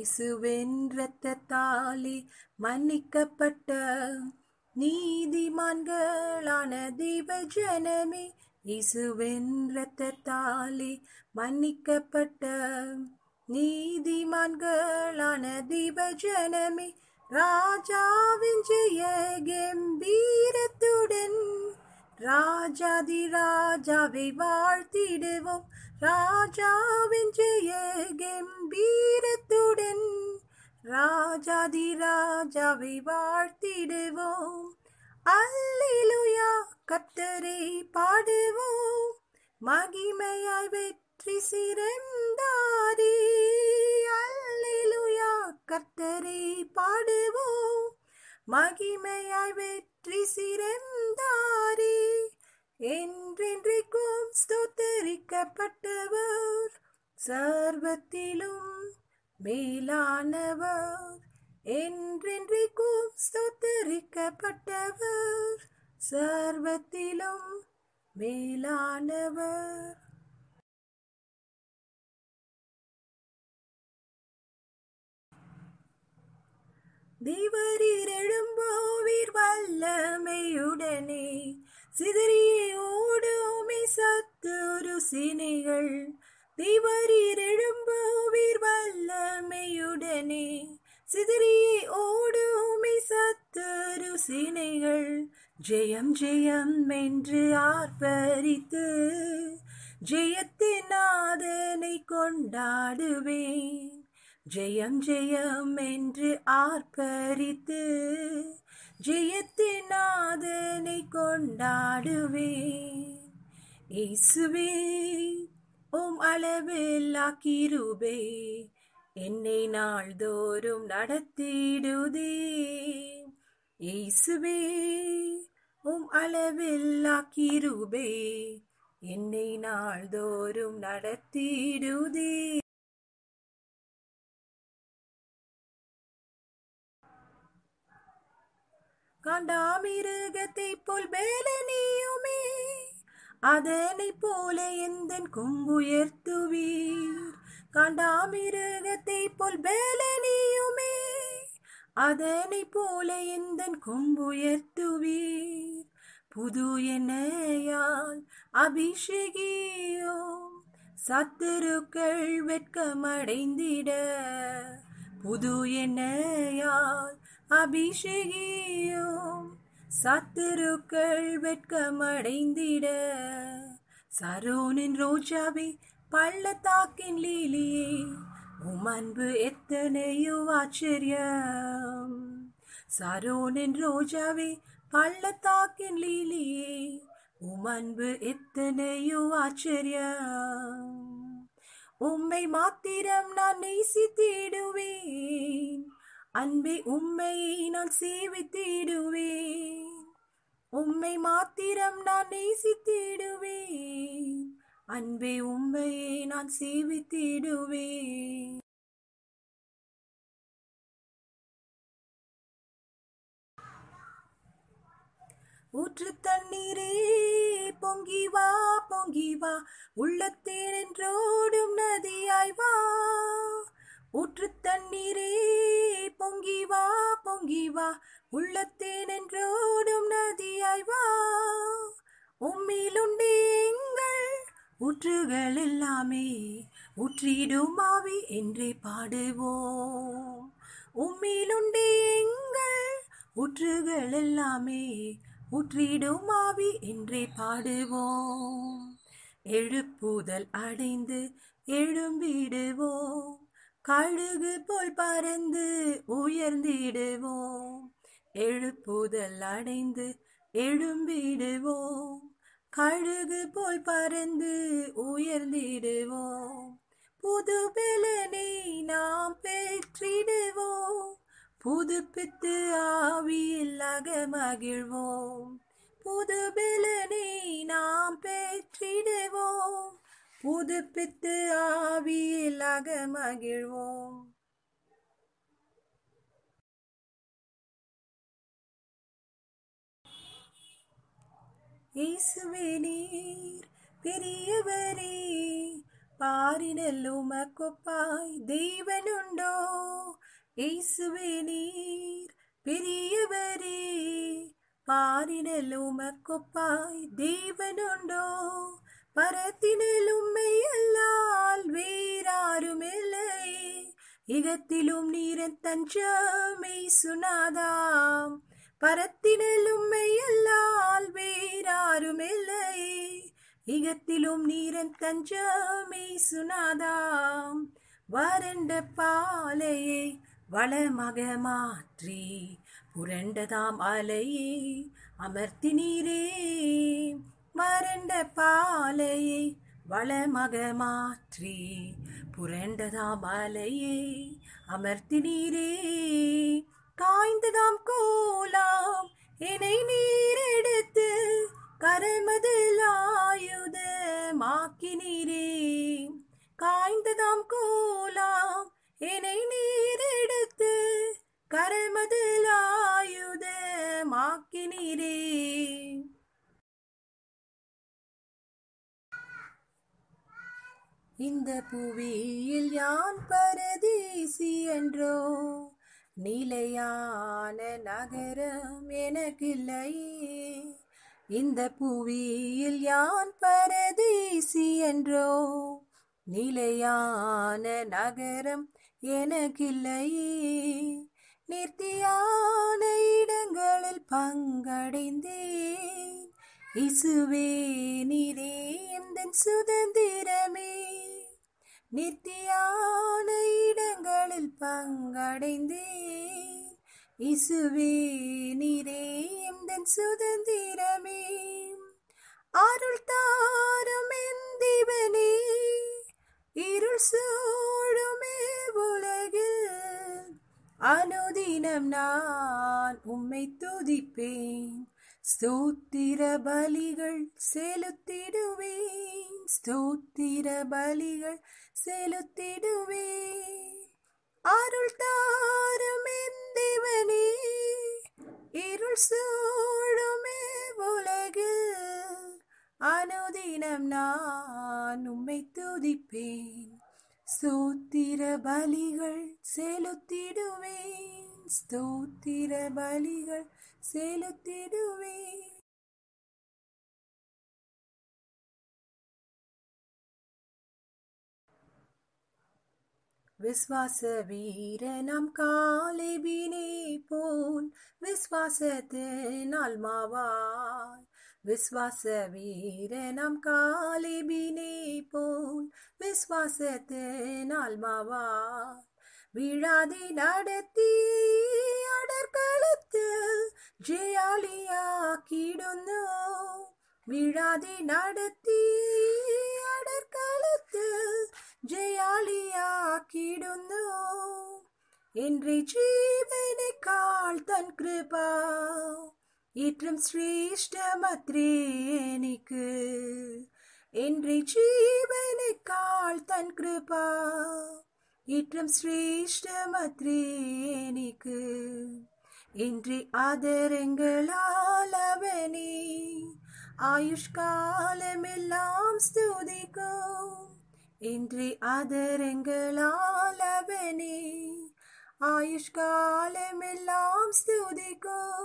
இயேசுவின் இரத்தத்தாலே மன்னிக்கப்பட்ட நீதிமான்களான தெய்வ ஜனமே இயேசுவின் இரத்தத்தாலே மன்னிக்கப்பட்ட நீதிமான்களான தெய்வ ஜனமே ராஜாவின் ஜெய கம்பீரத்துடன் ராஜாதி ராஜாவை வாழ்த்திடுவோம் ராஜாவின் ஜெய கம்பீரத்துடன் ராஜாதி ராஜாவை வாழ்த்திடுவோம் அல்லேலூயா கர்த்தரை பாடுவோம் மகிமையாய் வெற்றி சிறந்தாரே அல்லேலூயா கர்த்தரை பாடுவோம் மகிமையாய் வெற்றி சிறந்தாரே என்றென்றைக்கும் ஸ்தோத்தரிக்கப்பட்டவர் சர்வத்திலும் மேலானவர் என்றென்றைக்கும் ஸ்தோத்தரிக்கப்பட்டவர் சர்வத்திலும் மேலானவர் தேவரீர் எழும்போவீர் வல்லமையுடனே சிதறியே ஓடுமே சத்துரு சினைகள் தேவரீர் எழும்போவீர் வல்லமையுடனே சிதறியே ஓடுமே சத்துரு சினைகள் ஜெயம் ஜெயம் என்று ஆர்ப்பரித்து ஜெயத்தின் நாதனை கொண்டாடுவேன் ஜெயம் ஜெயம் என்று ஆர்ப்பரித்து ஜெயத்தின் நாதனை கொண்டாடுவேன் இயேசுவே உம் அளவில்லா கிருபை என்னை நாள்தோறும் நடத்திடுதே இயேசுவே உம் அளவில்லா கிருபை என்னை நாள்தோறும் நடத்திடுதே காண்டாமிருகத்தை போல் பேலனியுமே அதனை போல எந்த கொம்புயர்த்துவீர் காண்டாமிருகத்தை போல் பேலனியுமே அதனை போல எந்த கொம்புயர்த்துவீர் புது எண்ணெயால் அபிஷேகியோ சத்துருக்கள் வெட்கமடைந்திட புது எண்ணெயால் அபிஷேகியோ சத்துருக்கள் வெட்கமடைந்திட சரோனின் ரோஜாவே பள்ளத்தாக்கின் லீலியே உம் அன்பு எத்தனையோ ஆச்சரியம் சரோனின் ரோஜாவே பள்ளத்தாக்கின் லீலியே உம் அன்பு எத்தனையோ ஆச்சரியம் உம்மை மாத்திரம் நான் நேசித்திடுவேன் அன்பே உம்மை நான் சேவித்திடுவேன் உம்மை மாத்திரம் நான் நேசித்திடுவேன் அன்பே உம்மையே நான் சேவித்திடுவேன் ஊற்று தண்ணீரே பொங்கி வா பொங்கி வா உள்ளத்தேன் என்றோடும் நதியாய் வா ஊற்று தண்ணீரே பொங்கி வா பொங்கி வா உள்ளத்தேன் என்றோடும் நதியாய் வா உம்மிலுண்டே எங்கள் ஊற்றுகள் எல்லாமே ஊற்றிடும் ஆவி என்றே பாடுவோம் உம்மிலுண்டே எங்கள் ஊற்றுகள் எல்லாமே ஊற்றிடும் ஆவி என்றே பாடுவோம் எழுப்புதல் அடைந்து எழும்பிடுவோம் கழுகு போல் பறந்து உயர்ந்திடுவோம் எழுப்புதல் அடைந்து எழும்பிடுவோம் கழுகு போல் பறந்து உயர்ந்திடுவோம் புது பலனை நாம் பெற்றிடுவோம் புதுப்பித்து ஆவியில் அகமகிழ்வோம் புது பலனை நாம் பெற்றிடுவோம் புதுப்பித்து ஆவியில் அகமகிழ்வோம் இயேசுவே நீர் பெரியவரே പാരിനൽ ഉമക്കൊപ്പായി ദൈവനുണ്ടോ യേശുവേ നീർ பெரியவரே பாரினல் உமக்கொப்பாய் தேவனுண்டோ பரத்தினில் உம்மை அல்லால் வேறாருமில்லை இகத்திலும் நீரன் தஞ்சமை சுனாதாம் பரத்தினில் உம்மை அல்லால் வேறாருமில்லை இகத்திலும் நீரன் தஞ்சமை சுனாதாம் வறண்ட பாலையை வளமாக மாற்றி புரண்டதாம் அலையே அமர்த்தினீரே மரண்ட பாலையை வளமாக மாற்றி புரண்டதாம் அலையே அமர்த்தினீரே காய்ந்ததாம் கோலாம் என்னை நீர் எடுத்து கரமதில் ஆயுதமாக்கினீரே காய்ந்ததாம் கோலாம் என்னை நீர் எடுத்து கரமதில் ஆயுதமாக்கினீரே இந்த புவியில் யான் பரதேசி என்றோ நிலையான நகரம் எனக்கில்லையே இந்த புவியில் யான் பரதேசி என்றோ நிலையான நகரம் எனக்கில்லையே நிர்த்தியான இடங்களில் பங்கடைந்தேன் இசுவே நீரே எந்த சுதந்திரமே நிர்த்தியான இடங்களில் பங்கடைந்தேன் இசுவே நீரே எந்த சுதந்திரமே அருள் தாரும் எந்திவனே இருள் சூழுமே உலகில் அனுதினம் நான் உம்மை துதிப்பேன் ஸ்தோத்திர பலிகள் செலுத்திடுவேன் ஸ்தோத்திர பலிகள் செலுத்திடுவேன் அருள் தாரும் தேவனே இருள் சூழுமே உலகில் அனுதினம் நான் உம்மை துதிப்பேன் ஸ்தோத்திர பலிகள் செலுத்திடுவேன் ஸ்தோத்திர பலிகள் செலுத்திடுவேன் விஸ்வாச வீரனம் காலிபினே போல் விஸ்வாசத்தினால் மாவாய் விஸ்வாச வீரனம் காலிபினே போல் விஸ்வாசத்தினால் மாவாய் விழாதி நடத்தி അടർക്കളത്തിൽ ജയാളിയാക്കിയിടുന്നു വിഴാതെ നടത്തി അടർക്കളത്തിൽ ജയാളിയാക്കിയിടുന്നു എന്റെ ജീവനേക്കാൾ തൻ കൃപ ഏറ്റവും ശ്രേഷ്ഠമത്രേ എനിക്ക് എന്റെ ജീവനേക്കാൾ തൻ കൃപ ഏറ്റവും ശ്രേഷ്ഠമത്രേ എനിക്ക് ഇன்று ആദരങ്ങളാൽ അവനെ ആയുഷ്കാലമെല്ലാം സ്തുതിക്കും ഇன்று ആദരങ്ങളാൽ അവനെ ആയുഷ്കാലമെല്ലാം സ്തുതിക്കും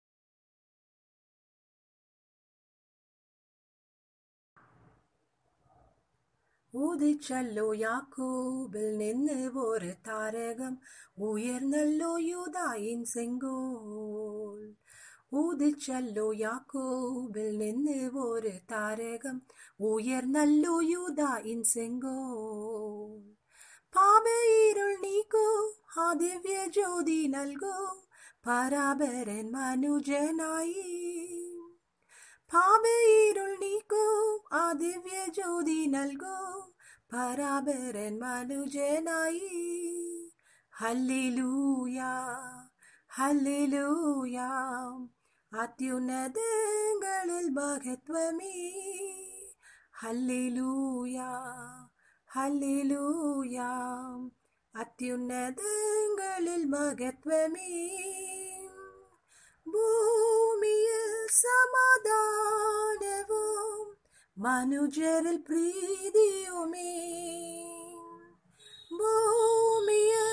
ഊതിച്ചല്ലോ യാക്കോബിൽ നിന്ന് ഒരു താരകം ഉയർന്നല്ലോ യൂതായിൻ സെങ്കോൽ ഊതിച്ചല്ലോ യാക്കോബിൽ നിന്ന് ഒരു താരകം ഉയർന്നല്ലോ യൂതായിൻ സെങ്കോൽ പാപയിരുൾ നീക്കോ ആ ദിവ്യ ജ്യോതി നൽകോ പരാപരൻ മനുജനായി പാപയിരുൾ നീക്കോ ആ ദിവ്യ ജ്യോതി നൽകോ പരാപരൻ മനുജനായി ഹല്ലേലൂയ ഹല്ലേലൂയ അത്യുന്നതങ്ങളിൽ മഹത്വമേ ഹല്ലേലൂയ ഹല്ലേലൂയ അത്യുന്നതങ്ങളിൽ മഹത്വമേ ഭൂമിയിൽ സമാധാനവും മനുജരിൽ പ്രീതിയുമേ ഭൂമിയിൽ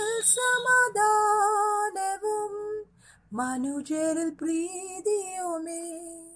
സമാധാനവും മനുജരിൽ പ്രീതിയുമേ